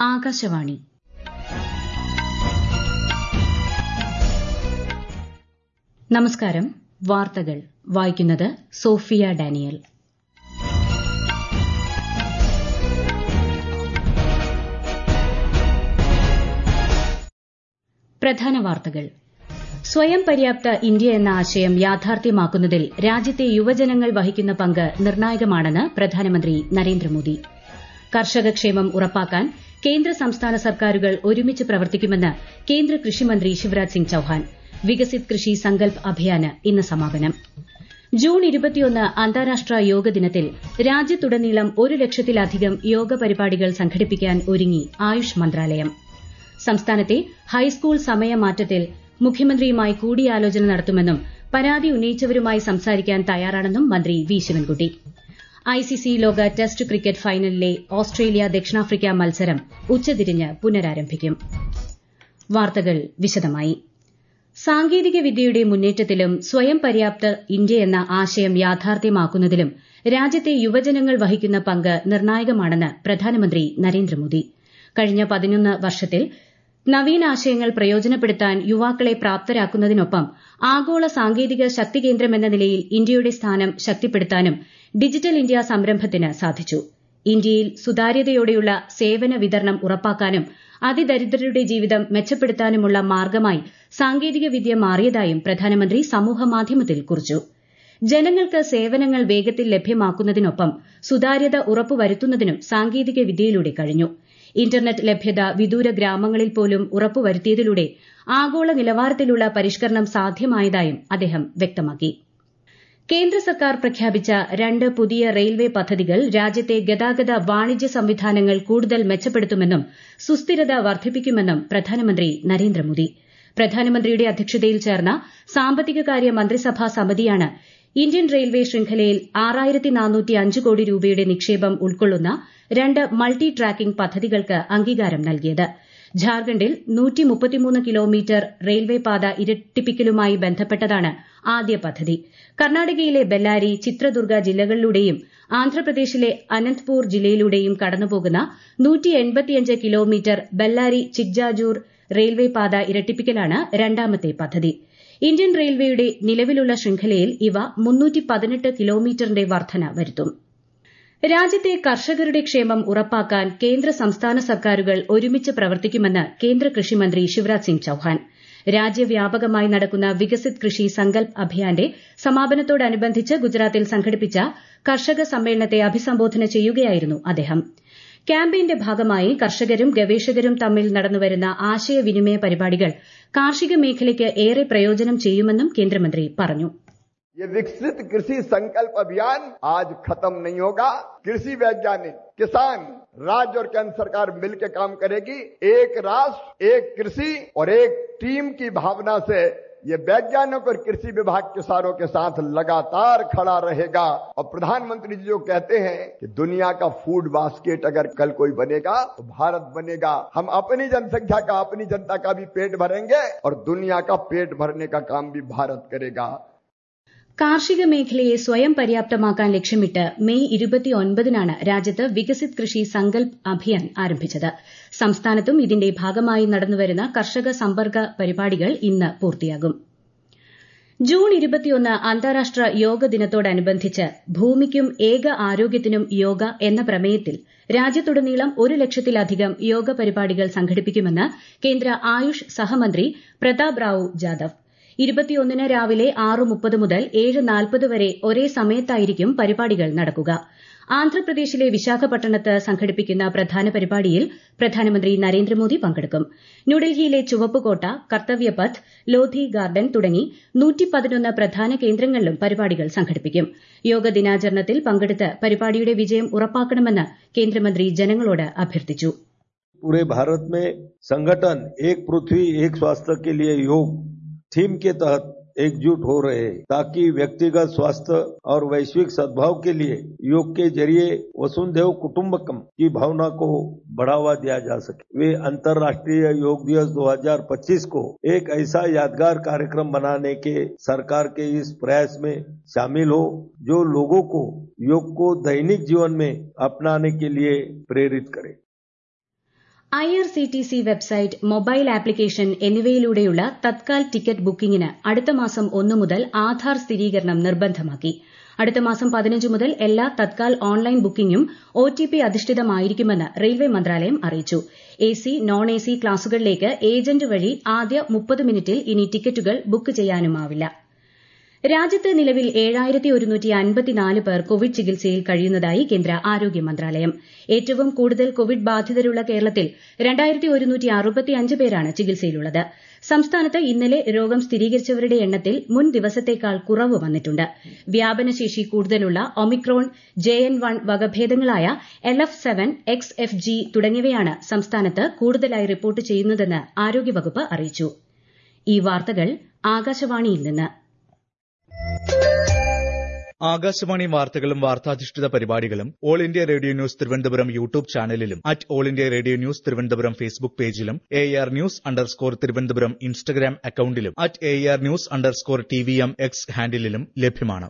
ആകാശവാണി നമസ്കാരം വാർത്തകൾ വായിക്കുന്നത് സോഫിയ ഡാനിയൽ പ്രധാന വാർത്തകൾ സ്വയം പര്യാപ്ത ഇന്ത്യ എന്ന ആശയം യാഥാർത്ഥ്യമാക്കുന്നതിൽ രാജ്യത്തെ യുവജനങ്ങൾ വഹിക്കുന്ന പങ്ക് നിർണായകമാണെന്ന് പ്രധാനമന്ത്രി നരേന്ദ്രമോദി കർഷകക്ഷേമം ഉറപ്പാക്കാൻ കേന്ദ്ര സംസ്ഥാന സർക്കാരുകൾ ഒരുമിച്ച് പ്രവർത്തിക്കുമെന്ന് കേന്ദ്ര കൃഷിമന്ത്രി ശിവരാജ് സിംഗ് ചൌഹാൻ വികസിത് കൃഷി സങ്കൽപ് അഭിയാന് ഇന്ന് സമാപനം ജൂൺ ഇരുപത്തിയൊന്ന് അന്താരാഷ്ട്ര യോഗ ദിനത്തിൽ രാജ്യത്തുടനീളം ഒരു ലക്ഷത്തിലധികം യോഗ പരിപാടികൾ സംഘടിപ്പിക്കാൻ ഒരുങ്ങി ആയുഷ് മന്ത്രാലയം സംസ്ഥാനത്തെ ഹൈസ്കൂൾ സമയമാറ്റത്തിൽ മുഖ്യമന്ത്രിയുമായി കൂടിയാലോചന നടത്തുമെന്നും പരാതി ഉന്നയിച്ചവരുമായി സംസാരിക്കാൻ തയ്യാറാണെന്നും മന്ത്രി വി ശിവൻകുട്ടി ഐസിസി ലോക ടെസ്റ്റ് ക്രിക്കറ്റ് ഫൈനലിലെ ഓസ്ട്രേലിയ ദക്ഷിണാഫ്രിക്ക മത്സരം ഉച്ചതിരിഞ്ഞ് പുനരാരംഭിക്കും വാർത്തകൾ വിശദമായി സാങ്കേതിക വിദ്യയുടെ മുന്നേറ്റത്തിലും സ്വയം പര്യാപ്ത ഇന്ത്യ എന്ന ആശയം യാഥാർത്ഥ്യമാക്കുന്നതിലും രാജ്യത്തെ യുവജനങ്ങൾ വഹിക്കുന്ന പങ്ക് നിർണായകമാണെന്ന് പ്രധാനമന്ത്രി നരേന്ദ്രമോദി കഴിഞ്ഞ പതിനൊന്ന് വർഷത്തിൽ നവീനാശയങ്ങൾ പ്രയോജനപ്പെടുത്താൻ യുവാക്കളെ പ്രാപ്തരാക്കുന്നതിനൊപ്പം ആഗോള സാങ്കേതിക ശക്തികേന്ദ്രമെന്ന നിലയിൽ ഇന്ത്യയുടെ സ്ഥാനം ശക്തിപ്പെടുത്താനും ഡിജിറ്റൽ ഇന്ത്യ സംരംഭത്തിന് സാധിച്ചു ഇന്ത്യയിൽ സുതാര്യതയോടെയുള്ള സേവന വിതരണം ഉറപ്പാക്കാനും അതിദരിദ്രരുടെ ജീവിതം മെച്ചപ്പെടുത്താനുമുള്ള മാർഗമായി സാങ്കേതിക വിദ്യ മാറിയതായും പ്രധാനമന്ത്രി സമൂഹമാധ്യമത്തിൽ കുറിച്ചു ജനങ്ങൾക്ക് സേവനങ്ങൾ വേഗത്തിൽ ലഭ്യമാക്കുന്നതിനൊപ്പം സുതാര്യത ഉറപ്പുവരുത്തുന്നതിനും സാങ്കേതിക വിദ്യയിലൂടെ കഴിഞ്ഞു ഇന്റർനെറ്റ് ലഭ്യത വിദൂര ഗ്രാമങ്ങളിൽ പോലും ഉറപ്പുവരുത്തിയതിലൂടെ ആഗോള നിലവാരത്തിലുള്ള പരിഷ്കരണം സാധ്യമായതായും അദ്ദേഹം വ്യക്തമാക്കി കേന്ദ്ര സർക്കാർ പ്രഖ്യാപിച്ച രണ്ട് പുതിയ റെയിൽവേ പദ്ധതികൾ രാജ്യത്തെ ഗതാഗത വാണിജ്യ സംവിധാനങ്ങൾ കൂടുതൽ മെച്ചപ്പെടുത്തുമെന്നും സുസ്ഥിരത വർദ്ധിപ്പിക്കുമെന്നും പ്രധാനമന്ത്രി നരേന്ദ്രമോദി പ്രധാനമന്ത്രിയുടെ അധ്യക്ഷതയിൽ ചേർന്ന സാമ്പത്തിക കാര്യ മന്ത്രിസഭാ സമിതിയാണ് ഇന്ത്യൻ റെയിൽവേ ശൃംഖലയിൽ കോടി രൂപയുടെ നിക്ഷേപം ഉൾക്കൊള്ളുന്ന രണ്ട് മൾട്ടി ട്രാക്കിംഗ് പദ്ധതികൾക്ക് അംഗീകാരം നൽകിയത് ഝാർഖണ്ഡിൽ കിലോമീറ്റർ റെയിൽവേ പാത ഇരട്ടിപ്പിക്കലുമായി ബന്ധപ്പെട്ടതാണ് ആദ്യ പദ്ധതി കർണാടകയിലെ ബെല്ലാരി ചിത്രദുർഗ ജില്ലകളിലൂടെയും ആന്ധ്രാപ്രദേശിലെ അനന്ത്പൂർ ജില്ലയിലൂടെയും കടന്നുപോകുന്ന കിലോമീറ്റർ ബെല്ലാരി ചിക്ജാജൂർ റെയിൽവേ പാത ഇരട്ടിപ്പിക്കലാണ് രണ്ടാമത്തെ പദ്ധതി ഇന്ത്യൻ റെയിൽവേയുടെ നിലവിലുള്ള ശൃംഖലയിൽ ഇവ കിലോമീറ്ററിന്റെ വർധന വരുത്തും രാജ്യത്തെ കർഷകരുടെ ക്ഷേമം ഉറപ്പാക്കാൻ കേന്ദ്ര സംസ്ഥാന സർക്കാരുകൾ ഒരുമിച്ച് പ്രവർത്തിക്കുമെന്ന് കേന്ദ്ര കൃഷിമന്ത്രി ശിവരാജ് സിംഗ് ചൌഹാൻ രാജ്യവ്യാപകമായി നടക്കുന്ന വികസിത് കൃഷി സങ്കൽപ് അഭിയാന്റെ സമാപനത്തോടനുബന്ധിച്ച് ഗുജറാത്തിൽ സംഘടിപ്പിച്ച കർഷക സമ്മേളനത്തെ അഭിസംബോധന ചെയ്യുകയായിരുന്നു അദ്ദേഹം ക്യാമ്പയിന്റെ ഭാഗമായി കർഷകരും ഗവേഷകരും തമ്മിൽ നടന്നുവരുന്ന ആശയവിനിമയ പരിപാടികൾ കാർഷിക മേഖലയ്ക്ക് ഏറെ പ്രയോജനം ചെയ്യുമെന്നും കേന്ദ്രമന്ത്രി പറഞ്ഞു ये विकसित कृषि संकल्प अभियान आज खत्म नहीं होगा कृषि वैज्ञानिक किसान राज्य और केंद्र सरकार मिलकर काम करेगी एक राष्ट्र एक कृषि और एक टीम की भावना से ये वैज्ञानिक और कृषि विभाग किसानों के साथ लगातार खड़ा रहेगा और प्रधानमंत्री जी जो कहते हैं कि दुनिया का फूड बास्केट अगर कल कोई बनेगा तो भारत बनेगा हम अपनी जनसंख्या का अपनी जनता का भी पेट भरेंगे और दुनिया का पेट भरने का काम भी भारत करेगा കാർഷിക മേഖലയെ സ്വയം പര്യാപ്തമാക്കാൻ ലക്ഷ്യമിട്ട് മെയ് ഇരുപത്തിയൊൻപതിനാണ് രാജ്യത്ത് വികസിത് കൃഷി സങ്കൽപ് അഭിയാൻ ആരംഭിച്ചത് സംസ്ഥാനത്തും ഇതിന്റെ ഭാഗമായി നടന്നുവരുന്ന കർഷക സമ്പർക്ക പരിപാടികൾ ഇന്ന് പൂർത്തിയാകും ജൂൺ ഇരുപത്തിയൊന്ന് അന്താരാഷ്ട്ര യോഗ ദിനത്തോടനുബന്ധിച്ച് ഭൂമിക്കും ഏക ആരോഗ്യത്തിനും യോഗ എന്ന പ്രമേയത്തിൽ രാജ്യത്തുടനീളം ഒരു ലക്ഷത്തിലധികം യോഗ പരിപാടികൾ സംഘടിപ്പിക്കുമെന്ന് കേന്ദ്ര ആയുഷ് സഹമന്ത്രി പ്രതാപ് റാവു ജാദവ് ഇരുപത്തിയൊന്നിന് രാവിലെ ആറ് മുപ്പത് മുതൽ ഏഴ് നാൽപ്പത് വരെ ഒരേ സമയത്തായിരിക്കും പരിപാടികൾ നടക്കുക ആന്ധ്രാപ്രദേശിലെ വിശാഖപട്ടണത്ത് സംഘടിപ്പിക്കുന്ന പ്രധാന പരിപാടിയിൽ പ്രധാനമന്ത്രി നരേന്ദ്രമോദി പങ്കെടുക്കും ന്യൂഡൽഹിയിലെ ചുവപ്പുകോട്ട കർത്തവ്യപഥ് ലോധി ഗാർഡൻ തുടങ്ങി പ്രധാന കേന്ദ്രങ്ങളിലും പരിപാടികൾ സംഘടിപ്പിക്കും യോഗ ദിനാചരണത്തിൽ പങ്കെടുത്ത് പരിപാടിയുടെ വിജയം ഉറപ്പാക്കണമെന്ന് കേന്ദ്രമന്ത്രി ജനങ്ങളോട് അഭ്യർത്ഥിച്ചു पूरे भारत में संगठन एक पृथ्वी एक स्वास्थ्य के लिए योग थीम के तहत एकजुट हो रहे हैं ताकि व्यक्तिगत स्वास्थ्य और वैश्विक सद्भाव के लिए योग के जरिए वसुंधैव कुटुंबकम की भावना को बढ़ावा दिया जा सके वे अंतर्राष्ट्रीय योग दिवस 2025 को एक ऐसा यादगार कार्यक्रम बनाने के सरकार के इस प्रयास में शामिल हो जो लोगों को योग को दैनिक जीवन में अपनाने के लिए प्रेरित करे I R C T C website mobile application എന്നിവയിലൂടെയുള്ള തത്കാൽ ടിക്കറ്റ് ബുക്കിംഗിന് അടുത്ത മാസം ഒന്നു മുതൽ ആധാർ സ്ഥിരീകരണം നിർബന്ധമാക്കി അടുത്ത മാസം പതിനഞ്ച് മുതൽ എല്ലാ തത്കാൽ ഓൺലൈൻ ബുക്കിംഗും ഒ ടി പി അധിഷ്ഠിതമായിരിക്കുമെന്ന് റെയിൽവേ മന്ത്രാലയം അറിയിച്ചു A C non A C ക്ലാസുകളിലേക്ക് ഏജന്റ് വഴി ആദ്യ മുപ്പത് മിനിറ്റിൽ ഇനി ടിക്കറ്റുകൾ ബുക്ക് ചെയ്യാനുമാവില്ല രാജ്യത്ത് നിലവിൽ ഏഴായിരത്തി ഒരുന്നൂറ്റി അൻപത്തിനാല് പേർ കോവിഡ് ചികിത്സയിൽ കഴിയുന്നതായി കേന്ദ്ര ആരോഗ്യ മന്ത്രാലയം ഏറ്റവും കൂടുതൽ കോവിഡ് ബാധിതരുള്ള കേരളത്തിൽ രണ്ടായിരത്തി ഒരുന്നൂറ്റി അറുപത്തിയഞ്ച് പേരാണ് ചികിത്സയിലുള്ളത് സംസ്ഥാനത്ത് ഇന്നലെ രോഗം സ്ഥിരീകരിച്ചവരുടെ എണ്ണത്തിൽ മുൻ ദിവസത്തേക്കാൾ കുറവ് വന്നിട്ടുണ്ട് വ്യാപനശേഷി കൂടുതലുള്ള ഒമിക്രോൺ ജെ എൻ വൺ വകഭേദങ്ങളായ L F seven X F G തുടങ്ങിയവയാണ് സംസ്ഥാനത്ത് കൂടുതലായി റിപ്പോർട്ട് ചെയ്യുന്നതെന്ന് ആരോഗ്യവകുപ്പ് അറിയിച്ചു ഈ വാർത്തകൾ ആകാശവാണിയിൽ നിന്ന് ആകാശവാണി വാർത്തകളും വാർത്താധിഷ്ഠിത പരിപാടികളും All India Radio News Thiruvananthapuram YouTube ചാനലിലും at All India Radio News Thiruvananthapuram Facebook പേജിലും A R news underscore Thiruvananthapuram Instagram അക്കൌണ്ടിലും at A R news underscore T V M X ഹാൻഡിലും ലഭ്യമാണ്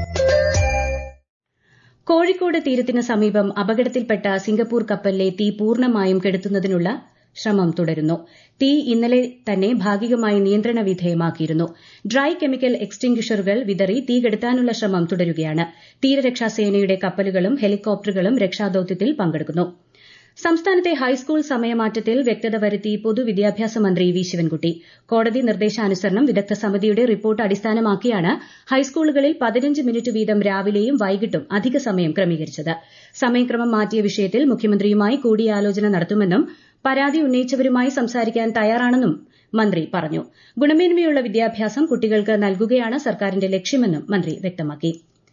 കോഴിക്കോട് തീരത്തിന് സമീപം അപകടത്തിൽപ്പെട്ട സിംഗപ്പൂർ കപ്പലിലെ തീ പൂർണ്ണമായും കെടുത്തുന്നതിനുള്ള ശ്രമം തുടരുന്നു തീ ഇന്നലെ തന്നെ ഭാഗികമായി നിയന്ത്രണ വിധേയമാക്കിയിരുന്നു ഡ്രൈ കെമിക്കൽ എക്സ്റ്റിംഗ്വിഷറുകൾ വിതറി തീ കെടുത്താനുള്ള ശ്രമം തുടരുകയാണ് തീരരക്ഷാസേനയുടെ കപ്പലുകളും ഹെലികോപ്റ്ററുകളും രക്ഷാദൌത്യത്തിൽ പങ്കെടുക്കുന്നു സംസ്ഥാനത്തെ ഹൈസ്കൂൾ സമയമാറ്റത്തിൽ വ്യക്തത വരുത്തി പൊതുവിദ്യാഭ്യാസ മന്ത്രി വി ശിവൻകുട്ടി കോടതി നിർദ്ദേശാനുസരണം വിദഗ്ധ സമിതിയുടെ റിപ്പോർട്ട് അടിസ്ഥാനമാക്കിയാണ് ഹൈസ്കൂളുകളിൽ പതിനഞ്ച് മിനിറ്റ് വീതം രാവിലെയും വൈകിട്ടും അധിക സമയം ക്രമീകരിച്ചത് സമയക്രമം മാറ്റിയ വിഷയത്തിൽ മുഖ്യമന്ത്രിയുമായി കൂടിയാലോചന നടത്തുമെന്നും പരാതി ഉന്നയിച്ചവരുമായി സംസാരിക്കാൻ തയ്യാറാണെന്നും മന്ത്രി പറഞ്ഞു ഗുണമേന്മയുള്ള വിദ്യാഭ്യാസം കുട്ടികൾക്ക് നൽകുകയാണ് സർക്കാരിന്റെ ലക്ഷ്യമെന്നും മന്ത്രി വ്യക്തമാക്കി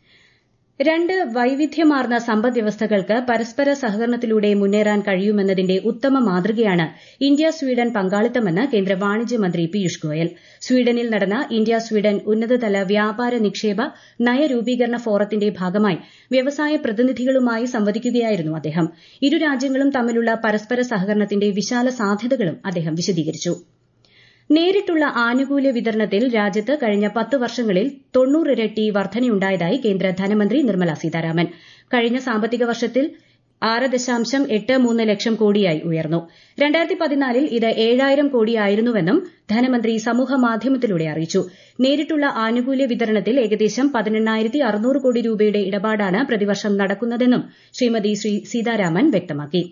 രണ്ട് വൈവിധ്യമാർന്ന സമ്പദ്വ്യവസ്ഥകൾക്ക് പരസ്പര സഹകരണത്തിലൂടെ മുന്നേറാൻ കഴിയുമെന്നതിന്റെ ഉത്തമ മാതൃകയാണ് ഇന്ത്യ സ്വീഡൻ പങ്കാളിത്തമെന്ന് കേന്ദ്ര വാണിജ്യ മന്ത്രി പീയൂഷ് ഗോയൽ സ്വീഡനിൽ നടന്ന ഇന്ത്യ സ്വീഡൻ ഉന്നതതല വ്യാപാര നിക്ഷേപ നയരൂപീകരണ ഫോറത്തിന്റെ ഭാഗമായി വ്യവസായ പ്രതിനിധികളുമായി സംവദിക്കുകയായിരുന്നു അദ്ദേഹം ഇരു രാജ്യങ്ങളും തമ്മിലുള്ള പരസ്പര സഹകരണത്തിന്റെ വിശാല സാധ്യതകളും അദ്ദേഹം വിശദീകരിച്ചു നേരിട്ടുള്ള ആനുകൂല്യ വിതരണത്തിൽ രാജ്യത്ത് കഴിഞ്ഞ പത്ത് വർഷങ്ങളിൽ തൊണ്ണൂറിരട്ടി വർധനയുണ്ടായതായി കേന്ദ്ര ധനമന്ത്രി നിർമ്മല സീതാരാമൻ കഴിഞ്ഞ സാമ്പത്തിക വർഷത്തിൽ ആറ് ദശാംശം എട്ട് മൂന്ന് ലക്ഷം കോടിയായി ഉയർന്നു രണ്ടായിരത്തി പതിനാലിൽ ഇത് ഏഴായിരം കോടിയായിരുന്നുവെന്നും ധനമന്ത്രി സമൂഹമാധ്യമത്തിലൂടെ അറിയിച്ചു നേരിട്ടുള്ള ആനുകൂല്യ വിതരണത്തിൽ ഏകദേശം പതിനെണ്ണായിരത്തി അറുന്നൂറ് കോടി രൂപയുടെ ഇടപാടാണ് പ്രതിവർഷം നടക്കുന്നതെന്നും ശ്രീമതി സീതാരാമൻ വ്യക്തമാക്കി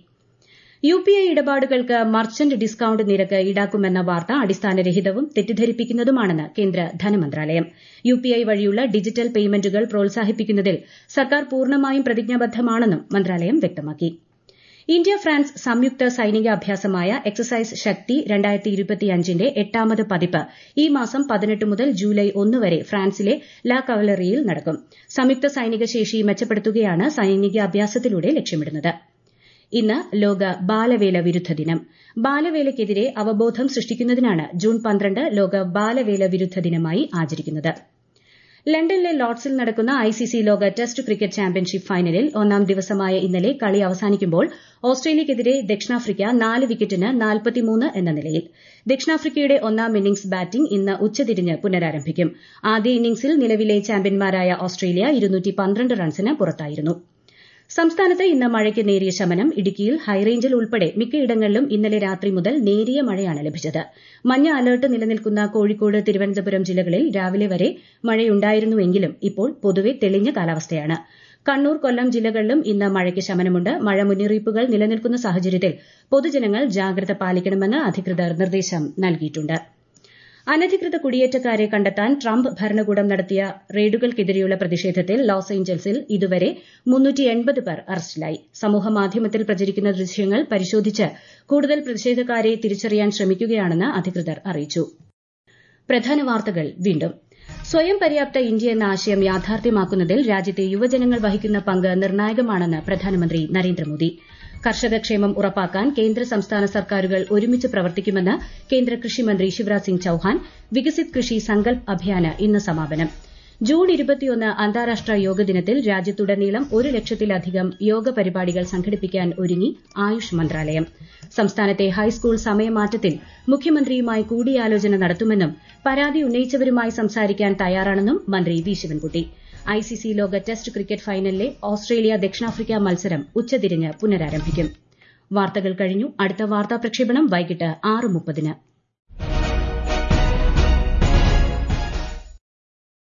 യു പി ഐ ഇടപാടുകൾക്ക് മർച്ചന്റ് ഡിസ്കൌണ്ട് നിരക്ക് ഈടാക്കുമെന്ന വാർത്ത അടിസ്ഥാനരഹിതവും തെറ്റിദ്ധരിപ്പിക്കുന്നതുമാണെന്ന് കേന്ദ്ര ധനമന്ത്രാലയം യു പി ഐ വഴിയുള്ള ഡിജിറ്റൽ പേയ്മെന്റുകൾ പ്രോത്സാഹിപ്പിക്കുന്നതിൽ സർക്കാർ പൂർണ്ണമായും പ്രതിജ്ഞാബദ്ധമാണെന്നും മന്ത്രാലയം വ്യക്തമാക്കി ഇന്ത്യ ഫ്രാൻസ് സംയുക്ത സൈനിക അഭ്യാസമായ എക്സസൈസ് ശക്തി രണ്ടായിരത്തി ഇരുപത്തിയഞ്ചിന്റെ എട്ടാമത് പതിപ്പ് ഈ മാസം പതിനെട്ട് മുതൽ ജൂലൈ ഒന്ന് വരെ ഫ്രാൻസിലെ ലാ കവലറിയിൽ നടക്കും സംയുക്ത സൈനിക ശേഷി മെച്ചപ്പെടുത്തുകയാണ് സൈനിക അഭ്യാസത്തിലൂടെ ലക്ഷ്യമിടുന്നത് ഇന്ന് ലോക ബാലവേല വിരുദ്ധ ദിനം ബാലവേലയ്ക്കെതിരെ അവബോധം സൃഷ്ടിക്കുന്നതിനാണ് ജൂൺ പന്ത്രണ്ട് ലോക ബാലവേല വിരുദ്ധ ദിനമായി ആചരിക്കുന്നത് ലണ്ടനിലെ ലോർഡ്സിൽ നടക്കുന്ന ഐസിസി ലോക ടെസ്റ്റ് ക്രിക്കറ്റ് ചാമ്പ്യൻഷിപ്പ് ഫൈനലിൽ ഒന്നാം ദിവസമായ ഇന്നലെ കളി അവസാനിക്കുമ്പോൾ ഓസ്ട്രേലിയയ്ക്കെതിരെ ദക്ഷിണാഫ്രിക്ക നാല് വിക്കറ്റിന് നാൽപ്പത്തിമൂന്ന് എന്ന നിലയിൽ ദക്ഷിണാഫ്രിക്കയുടെ ഒന്നാം ഇന്നിംഗ്സ് ബാറ്റിംഗ് ഇന്ന് ഉച്ചതിരിഞ്ഞ് പുനരാരംഭിക്കും ആദ്യ ഇന്നിംഗ്സിൽ നിലവിലെ ചാമ്പ്യന്മാരായ ഓസ്ട്രേലിയ ഇരുന്നൂറ്റി പന്ത്രണ്ട് റൺസിന് പുറത്തായിരുന്നു സംസ്ഥാനത്ത് ഇന്ന് മഴയ്ക്ക് നേരിയ ശമനം ഇടുക്കിയിൽ ഹൈറേഞ്ചിൽ ഉൾപ്പെടെ മിക്കയിടങ്ങളിലും ഇന്നലെ രാത്രി മുതൽ നേരിയ മഴയാണ് ലഭിച്ചത് മഞ്ഞ അലർട്ട് നിലനിൽക്കുന്ന കോഴിക്കോട് തിരുവനന്തപുരം ജില്ലകളിൽ രാവിലെ വരെ മഴയുണ്ടായിരുന്നുവെങ്കിലും ഇപ്പോൾ പൊതുവെ തെളിഞ്ഞ കാലാവസ്ഥയാണ് കണ്ണൂർ കൊല്ലം ജില്ലകളിലും ഇന്ന് മഴയ്ക്ക് ശമനമുണ്ട് മഴ മുന്നറിയിപ്പുകൾ നിലനിൽക്കുന്ന സാഹചര്യത്തിൽ പൊതുജനങ്ങൾ ജാഗ്രത പാലിക്കണമെന്ന് അധികൃതർ നിർദ്ദേശം നൽകിയിട്ടുണ്ട് അനധികൃത കുടിയേറ്റക്കാരെ കണ്ടെത്താൻ ട്രംപ് ഭരണകൂടം നടത്തിയ റെയ്ഡുകൾക്കെതിരെയുള്ള പ്രതിഷേധത്തിൽ ലോസ് ഏഞ്ചൽസിൽ ഇതുവരെ പേർ അറസ്റ്റിലായി സമൂഹമാധ്യമത്തിൽ പ്രചരിക്കുന്ന ദൃശ്യങ്ങൾ പരിശോധിച്ച് കൂടുതൽ പ്രതിഷേധക്കാരെ തിരിച്ചറിയാൻ ശ്രമിക്കുകയാണെന്ന് അധികൃതർ അറിയിച്ചു പ്രധാന വാർത്തകൾ വീണ്ടും സ്വയം പര്യാപ്ത ഇന്ത്യ എന്ന ആശയം യാഥാർത്ഥ്യമാക്കുന്നതിൽ രാജ്യത്തെ യുവജനങ്ങൾ വഹിക്കുന്ന പങ്ക് നിർണായകമാണെന്ന് പ്രധാനമന്ത്രി നരേന്ദ്രമോദി കർഷകക്ഷേമം ഉറപ്പാക്കാൻ കേന്ദ്ര സംസ്ഥാന സർക്കാരുകൾ ഒരുമിച്ച് പ്രവർത്തിക്കുമെന്ന് കേന്ദ്ര കൃഷിമന്ത്രി ശിവരാജ് സിംഗ് ചൌഹാൻ വികസിത് കൃഷി സങ്കൽപ് അഭിയാന് ഇന്ന് സമാപനം ജൂൺ ഇരുപത്തിയൊന്ന് അന്താരാഷ്ട്ര യോഗ ദിനത്തിൽ രാജ്യത്തുടനീളം ഒരു ലക്ഷത്തിലധികം യോഗ പരിപാടികൾ സംഘടിപ്പിക്കാൻ ഒരുങ്ങി ആയുഷ് മന്ത്രാലയം സംസ്ഥാനത്തെ ഹൈസ്കൂൾ സമയമാറ്റത്തിൽ മുഖ്യമന്ത്രിയുമായി കൂടിയാലോചന നടത്തുമെന്നും പരാതി ഉന്നയിച്ചവരുമായി സംസാരിക്കാൻ തയ്യാറാണെന്നും മന്ത്രി വി ശിവൻകുട്ടി ഐസിസി ലോക ടെസ്റ്റ് ക്രിക്കറ്റ് ഫൈനലിലെ ഓസ്ട്രേലിയ ദക്ഷിണാഫ്രിക്ക മത്സരം ഉച്ചതിരിഞ്ഞ് പുനരാരംഭിക്കും വാർത്തകൾ കഴിഞ്ഞു അടുത്ത വാർത്താ പ്രക്ഷേപണം വൈകിട്ട് ആറ് മുപ്പതിന്